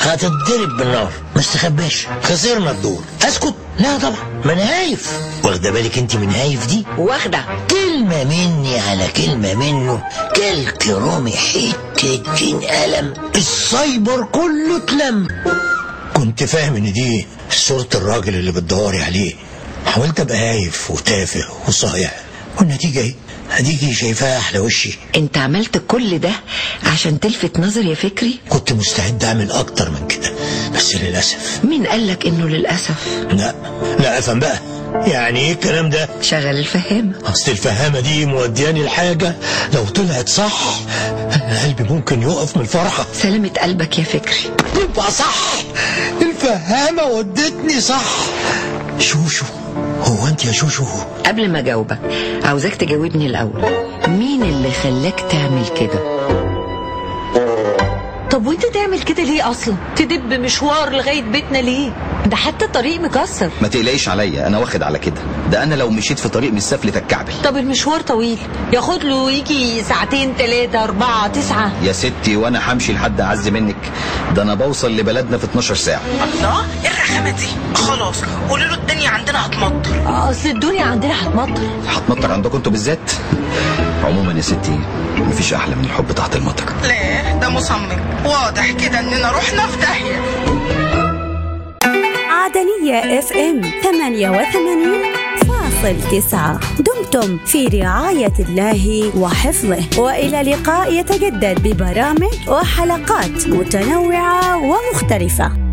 هتتضرب بالنار ما استخباش خسرنا الدور اسكت لا طبعا ما انا هايف واخده بالك انت من هايف دي واخدة كلمة مني على كلمة منه كلك رامي حتتين قلم السايبر كله اتلم كنت فاهم ان دي صورة الراجل اللي بتدوري عليه حاولت ابقى هايف وتافه وصايع والنتيجة ايه هديكي شايفاها احلى وشي انت عملت كل ده عشان تلفت نظر يا فكري كنت مستعد اعمل اكتر من كده بس للاسف مين قالك انه للأسف لا لا افهم بقى يعني ايه الكلام ده شغل الفهامة اصل الفهامه دي مودياني الحاجه لو طلعت صح انا قلبي ممكن يقف من الفرحه سلامة قلبك يا فكري يبقى صح الفهامه ودتني صح شوشو هو انت يا شوشو قبل ما اجاوبك عاوزاك تجاوبني الاول مين اللي خلاك تعمل كده طب وانت تعمل كده ليه اصلا تدب مشوار لغايه بيتنا ليه ده حتى الطريق مكسر ما تقلقيش عليا انا واخد على كده ده انا لو مشيت في طريق مش سفل تتكعبل طب المشوار طويل ياخد له يجي ساعتين ثلاثة أربعة تسعة يا ستي وانا همشي لحد اعز منك ده انا بوصل لبلدنا في 12 ساعه الله ايه الرخامه دي خلاص قولوا له الدنيا عندنا هتمطر أصل الدنيا عندنا هتمطر هتمطر عندكم انتوا بالذات عموما يا ستي مفيش احلى من الحب تحت المطر لا ده مصمم واضح كده اننا رحنا في داهيه عدنية اف ام 88 فاصل تسعة دمتم في رعاية الله وحفظه وإلى لقاء يتجدد ببرامج وحلقات متنوعة ومختلفة